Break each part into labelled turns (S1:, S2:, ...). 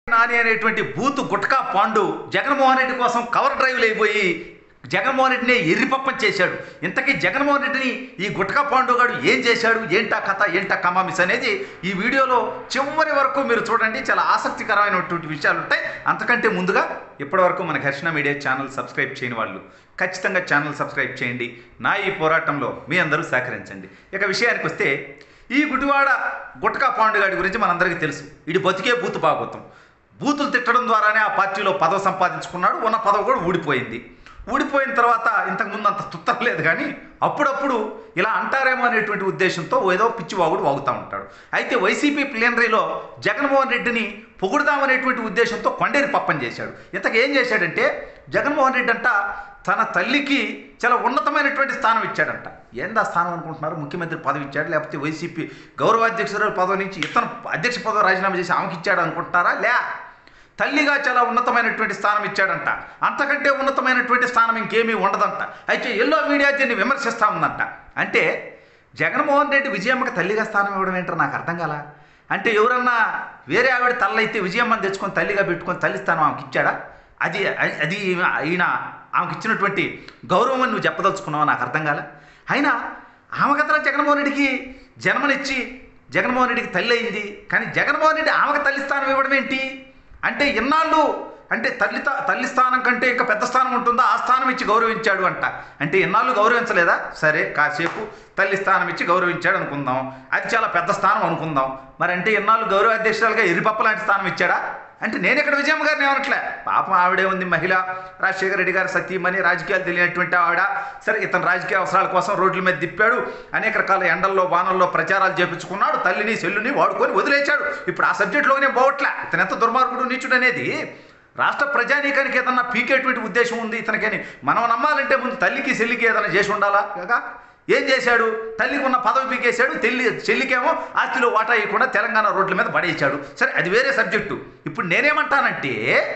S1: నాని అనేటువంటి బూతు గుట్కా పాండు జగన్మోహన్ రెడ్డి కోసం కవర్ డ్రైవ్లు అయిపోయి జగన్మోహన్ రెడ్డిని ఎర్రిపప్పం చేశాడు ఇంతకీ జగన్మోహన్ రెడ్డిని ఈ గుట్కా పాండు గాడు ఏం చేశాడు ఏంటా కథ ఏంటా కమామిస్ అనేది ఈ వీడియోలో చివరి వరకు మీరు చూడండి చాలా ఆసక్తికరమైనటువంటి విషయాలు ఉంటాయి అంతకంటే ముందుగా ఇప్పటివరకు మన ఘర్షణ మీడియా ఛానల్ సబ్స్క్రైబ్ చేయని వాళ్ళు ఖచ్చితంగా ఛానల్ సబ్స్క్రైబ్ చేయండి నా ఈ పోరాటంలో మీ అందరూ సహకరించండి ఇక విషయానికి వస్తే ఈ గుడివాడ గుట్కా పాండు గాడి గురించి మనందరికీ తెలుసు ఇది బతికే బూతు బాగోతాం బూతులు తిట్టడం ద్వారానే ఆ పార్టీలో పదవి సంపాదించుకున్నాడు ఉన్న పదవి కూడా ఊడిపోయింది ఊడిపోయిన తర్వాత ఇంతకుముందు అంత తుత్తరం లేదు కానీ అప్పుడప్పుడు ఇలా అంటారేమో అనేటువంటి ఉద్దేశంతో ఏదో పిచ్చివాగుడు వాగుతూ ఉంటాడు అయితే వైసీపీ ప్లేనరీలో జగన్మోహన్ రెడ్డిని పొగుడుదామనేటువంటి ఉద్దేశంతో కొండేరి పప్పం చేశాడు ఇంతకు ఏం చేశాడంటే జగన్మోహన్ రెడ్డి అంట తన తల్లికి చాలా ఉన్నతమైనటువంటి స్థానం ఇచ్చాడంట ఏందా స్థానం అనుకుంటున్నారు ముఖ్యమంత్రి పదవి ఇచ్చాడు లేకపోతే వైసీపీ గౌరవాధ్యక్షురాలు పదవి నుంచి ఇతను అధ్యక్ష పదవి రాజీనామా చేసి ఆమెకి ఇచ్చాడు అనుకుంటున్నారా లే తల్లిగా చాలా ఉన్నతమైనటువంటి స్థానం ఇచ్చాడంట అంతకంటే ఉన్నతమైనటువంటి స్థానం ఇంకేమీ ఉండదంట అయితే ఎల్లో మీడియా దీన్ని విమర్శిస్తూ ఉందంట అంటే జగన్మోహన్ రెడ్డి విజయమ్మకి తల్లిగా స్థానం ఇవ్వడం ఏంటో నాకు అర్థం కాల అంటే ఎవరన్నా వేరే ఆవిడ తల్లైతే విజయమ్మని తెచ్చుకొని తల్లిగా పెట్టుకొని తల్లి స్థానం ఆమెకి ఇచ్చాడా అది అది ఈయన ఆమెకి ఇచ్చినటువంటి గౌరవం అని నువ్వు చెప్పదలుచుకున్నావు నాకు అర్థం కాల అయినా ఆమె కథ జగన్మోహన్ రెడ్డికి జన్మనిచ్చి జగన్మోహన్ రెడ్డికి తల్లి అయింది కానీ జగన్మోహన్ రెడ్డి ఆమెకు తల్లి స్థానం ఇవ్వడం ఏంటి అంటే ఇన్నాళ్ళు అంటే తల్లి తా- తల్లి స్థానం కంటే ఇంకా పెద్ద స్థానం ఉంటుందా ఆ స్థానం ఇచ్చి గౌరవించాడు అంట అంటే ఇన్నాళ్ళు గౌరవించలేదా సరే కాసేపు తల్లి స్థానం ఇచ్చి గౌరవించాడు అనుకుందాం అది చాలా పెద్ద స్థానం అనుకుందాం మరి అంటే ఇన్నాళ్ళు గౌరవ అధ్యక్షురాలుగా ఎరిపప్ప లాంటి స్థానం ఇచ్చాడా అంటే నేను ఇక్కడ విజయమ్మ గారిని ఏమనట్లే పాపం ఆవిడే ఉంది మహిళ రాజశేఖర రెడ్డి గారు సతీమణి రాజకీయాలు తెలియనటువంటి ఆవిడ సరే ఇతను రాజకీయ అవసరాల కోసం రోడ్ల మీద తిప్పాడు అనేక రకాల ఎండల్లో వానల్లో ప్రచారాలు చేపించుకున్నాడు తల్లిని సెల్లుని వాడుకొని వదిలేశాడు ఇప్పుడు ఆ సబ్జెక్టులోనే పోవట్లే ఇతను ఎంత దుర్మార్గుడు నీచుడు అనేది రాష్ట్ర ప్రజానీకానికి ఏదన్నా పీకేటువంటి ఉద్దేశం ఉంది ఇతనికని మనం నమ్మాలంటే ముందు తల్లికి చెల్లికి ఏదైనా చేసి ఉండాలా కాక ఏం చేశాడు తల్లికి ఉన్న పదవి పీకేశాడు తెల్లి చెల్లికేమో ఆస్తిలో వాటా ఇవ్వకుండా తెలంగాణ రోడ్ల మీద పడేశాడు సరే అది వేరే సబ్జెక్టు ఇప్పుడు నేనేమంటానంటే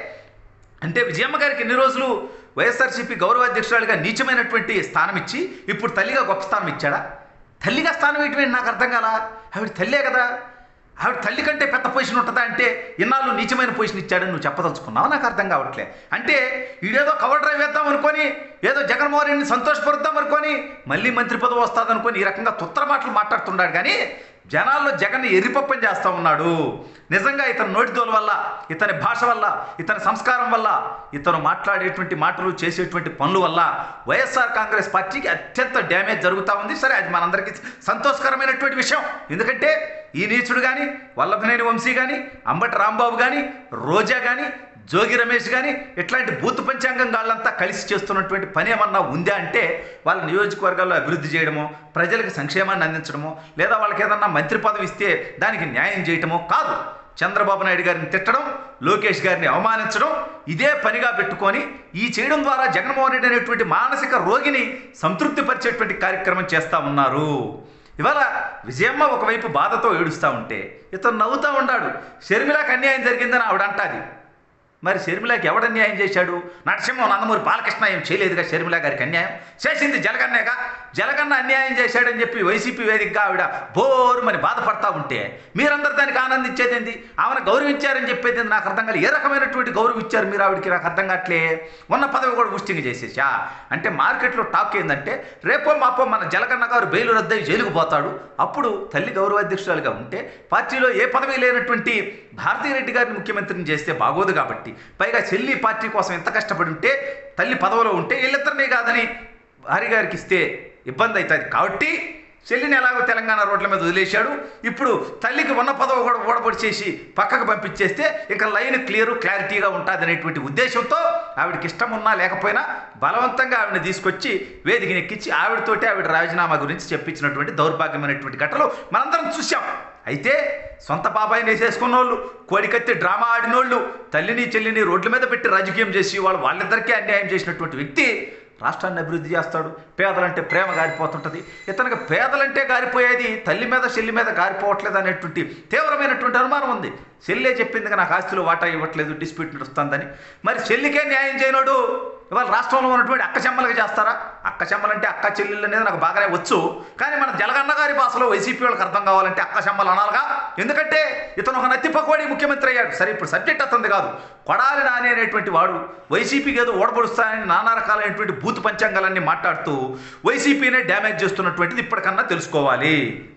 S1: అంటే విజయమ్మ గారికి ఎన్ని రోజులు వైఎస్ఆర్సీపీ గౌరవ అధ్యక్షురాలుగా నీచమైనటువంటి స్థానం ఇచ్చి ఇప్పుడు తల్లిగా గొప్ప స్థానం ఇచ్చాడా తల్లిగా స్థానం ఇటువంటి నాకు అర్థం కాలా ఆవిడ తల్లే కదా ఆవిడ తల్లి కంటే పెద్ద పొజిషన్ ఉంటుందా అంటే ఇన్నాళ్ళు నీచమైన పొజిషన్ ఇచ్చాడని నువ్వు చెప్పదలుచుకున్నావు నాకు అర్థం కావట్లే అంటే ఈడేదో కవర్ డ్రైవ్ వేద్దాం అనుకొని ఏదో జగన్మోహన్ రెడ్డిని సంతోషపరుద్దాం అనుకొని మళ్ళీ మంత్రి పదవి వస్తుంది అనుకొని ఈ రకంగా తుత్తర మాటలు మాట్లాడుతున్నాడు కానీ జనాల్లో జగన్ ఎర్రిపప్పం చేస్తూ ఉన్నాడు నిజంగా ఇతని నోటిదోల వల్ల ఇతని భాష వల్ల ఇతని సంస్కారం వల్ల ఇతను మాట్లాడేటువంటి మాటలు చేసేటువంటి పనుల వల్ల వైఎస్ఆర్ కాంగ్రెస్ పార్టీకి అత్యంత డ్యామేజ్ జరుగుతూ ఉంది సరే అది మనందరికీ సంతోషకరమైనటువంటి విషయం ఎందుకంటే ఈ నీచుడు కానీ వల్లభనేని వంశీ కానీ అంబటి రాంబాబు కానీ రోజా కానీ జోగి రమేష్ కానీ ఇట్లాంటి బూత్ పంచాంగం వాళ్ళంతా కలిసి చేస్తున్నటువంటి పని ఏమన్నా ఉందా అంటే వాళ్ళ నియోజకవర్గాల్లో అభివృద్ధి చేయడమో ప్రజలకు సంక్షేమాన్ని అందించడమో లేదా వాళ్ళకి ఏదన్నా మంత్రి పదవి ఇస్తే దానికి న్యాయం చేయటమో కాదు చంద్రబాబు నాయుడు గారిని తిట్టడం లోకేష్ గారిని అవమానించడం ఇదే పనిగా పెట్టుకొని ఈ చేయడం ద్వారా జగన్మోహన్ రెడ్డి అనేటువంటి మానసిక రోగిని సంతృప్తిపరిచేటువంటి కార్యక్రమం చేస్తూ ఉన్నారు ఇవాళ విజయమ్మ ఒకవైపు బాధతో ఏడుస్తూ ఉంటే ఇతను నవ్వుతూ ఉన్నాడు షర్మిలాకి అన్యాయం జరిగిందని ఆవిడ అంటాది మరి షర్మిలాకి ఎవడు అన్యాయం చేశాడు నరసింహం నందమూరి బాలకృష్ణ ఏం చేయలేదుగా షర్మిల గారికి అన్యాయం చేసింది జలగన్నేగా జలగన్న అన్యాయం చేశాడని చెప్పి వైసీపీ వేదికగా ఆవిడ బోరుమని బాధపడతా ఉంటే మీరందరూ దానికి ఆనందించేది ఏంది ఆమెను గౌరవించారని చెప్పేది ఏంది? నాకు అర్థం కాలేదు ఏ రకమైనటువంటి గౌరవం ఇచ్చారు మీరు ఆవిడకి నాకు అర్థం కావట్లే ఉన్న పదవి కూడా ఉష్టింగ్ చేసేసా అంటే మార్కెట్లో టాక్ ఏంటంటే రేపో మాపో మన జలగన్న గారు బెయిలు రద్దయి జైలుకు పోతాడు అప్పుడు తల్లి గౌరవాధ్యక్షురాలుగా ఉంటే పార్టీలో ఏ పదవి లేనటువంటి భారతీయ రెడ్డి గారిని ముఖ్యమంత్రిని చేస్తే బాగోదు కాబట్టి పైగా చెల్లి పార్టీ కోసం ఎంత కష్టపడి ఉంటే తల్లి పదవిలో ఉంటే వీళ్ళిద్దరినీ కాదని హరి గారికి ఇస్తే ఇబ్బంది అవుతుంది కాబట్టి చెల్లిని ఎలాగో తెలంగాణ రోడ్ల మీద వదిలేశాడు ఇప్పుడు తల్లికి ఉన్న పదవి కూడా ఓడబడి చేసి పక్కకు పంపించేస్తే ఇక లైన్ క్లియర్ క్లారిటీగా ఉంటుంది అనేటువంటి ఉద్దేశంతో ఆవిడకి ఇష్టం ఉన్నా లేకపోయినా బలవంతంగా ఆవిడని తీసుకొచ్చి వేదికని ఎక్కించి ఆవిడతోటి ఆవిడ రాజీనామా గురించి చెప్పించినటువంటి దౌర్భాగ్యమైనటువంటి ఘటనలు మనందరం చూసాం అయితే సొంత బాబాయిని వేసేసుకున్న వాళ్ళు కోడికత్తి డ్రామా ఆడినోళ్ళు తల్లిని చెల్లిని రోడ్ల మీద పెట్టి రాజకీయం చేసి వాళ్ళు వాళ్ళిద్దరికీ అన్యాయం చేసినటువంటి వ్యక్తి రాష్ట్రాన్ని అభివృద్ధి చేస్తాడు పేదలంటే ప్రేమ గారిపోతుంటుంది ఇతనికి పేదలంటే గారిపోయేది తల్లి మీద చెల్లి మీద గారిపోవట్లేదు అనేటువంటి తీవ్రమైనటువంటి అనుమానం ఉంది చెల్లే చెప్పింది నాకు ఆస్తిలో వాటా ఇవ్వట్లేదు డిస్ప్యూట్ నడుస్తుందని మరి చెల్లికే న్యాయం చేయనోడు ఇవాళ రాష్ట్రంలో ఉన్నటువంటి అక్క చెమ్మలకి చేస్తారా అక్క చెమ్మలంటే అక్క చెల్లెళ్ళు అనేది నాకు బాగానే వచ్చు కానీ మన జలగన్న గారి భాషలో వైసీపీ వాళ్ళకి అర్థం కావాలంటే అక్క చెమ్మలు అనాలిగా ఎందుకంటే ఇతను ఒక నత్తి పకోడి ముఖ్యమంత్రి అయ్యాడు సరే ఇప్పుడు సబ్జెక్ట్ అతంది కాదు కొడాలి నాని అనేటువంటి వాడు వైసీపీకి ఏదో ఓడబడుస్తాయని నానా రకాలైనటువంటి బూత్ పంచాంగాలన్నీ మాట్లాడుతూ వైసీపీనే డ్యామేజ్ చేస్తున్నటువంటిది ఇప్పటికన్నా తెలుసుకోవాలి